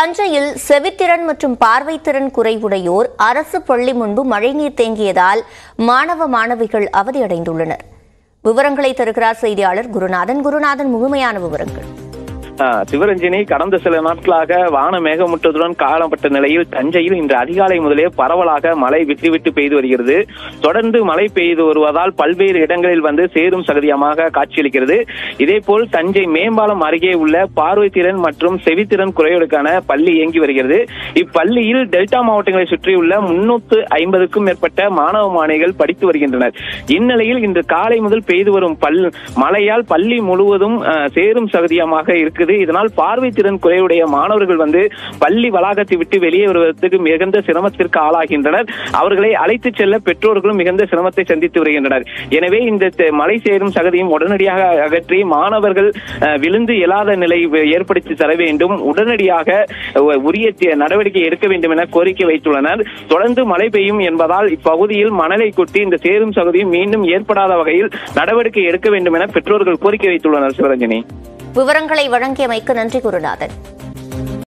தஞ்சையில் செவித்திறன் மற்றும் பார்வைத்திறன் குறைவுடையோர் அரசு பள்ளி முன்பு மழைநீர் தேங்கியதால் மாணவ மாணவிகள் அவதியடைந்துள்ளனர் விவரங்களை தருகிறார் செய்தியாளர் குருநாதன் குருநாதன் முழுமையான விவரங்கள் ஆ, சிவரஞ்சனி கடந்த சில நாட்களாக வான மேகமூட்டத்துடன் காணப்பட்ட நிலையில் தஞ்சையில் இன்று அதிகாலை முதலே பரவலாக மழை விட்டு விட்டு பெய்து வருகிறது தொடர்ந்து மழை பெய்து வருவதால் பல்வேறு இடங்களில் வந்து சேரும் சகதியமாக காட்சியளிக்கிறது இதேபோல் தஞ்சை மேம்பாலம் அருகே உள்ள பார்வைத்திறன் மற்றும் செவித்திறன் குறைகளுக்கான பள்ளி இயங்கி வருகிறது இப்பள்ளியில் டெல்டா மாவட்டங்களை சுற்றியுள்ள முன்னூத்து ஐம்பதுக்கும் மேற்பட்ட மாணவ மாணவிகள் படித்து வருகின்றனர் இந்நிலையில் இன்று காலை முதல் பெய்து வரும் பல் மழையால் பள்ளி முழுவதும் ஆ, சேரும் சகதியமாக இருக்குது இதனால் பார்வை திறன் குறைவுடைய மாணவர்கள் வந்து பள்ளி வளாகத்தை விட்டு வெளியே வருவதற்கு மிகுந்த சிரமத்திற்கு ஆளாகின்றனர் அவர்களை அழைத்துச் செல்ல பெற்றோர்களும் மிகுந்த சிரமத்தை சந்தித்து வருகின்றனர் எனவே இந்த த- மழை சேரும் சகதியும் உடனடியாக அகற்றி மாணவர்கள் அஹ், விழுந்து எழாத நிலை வ- ஏற்படுத்தி தர வேண்டும் உடனடியாக அஹ், உரிய தி- நடவடிக்கை எடுக்க வேண்டும் என கோரிக்கை வைத்துள்ளனர் தொடர்ந்து மழை பெய்யும் என்பதால் இப்பகுதியில் மணலை கொட்டி இந்த சேரும் சகதியும் மீண்டும் ஏற்படாத வகையில் நடவடிக்கை எடுக்க வேண்டும் என பெற்றோர்கள் கோரிக்கை வைத்துள்ளனர் சிவரஞ்சனி விவரங்களை வழங்கியமைக்கு நன்றி குருநாதன்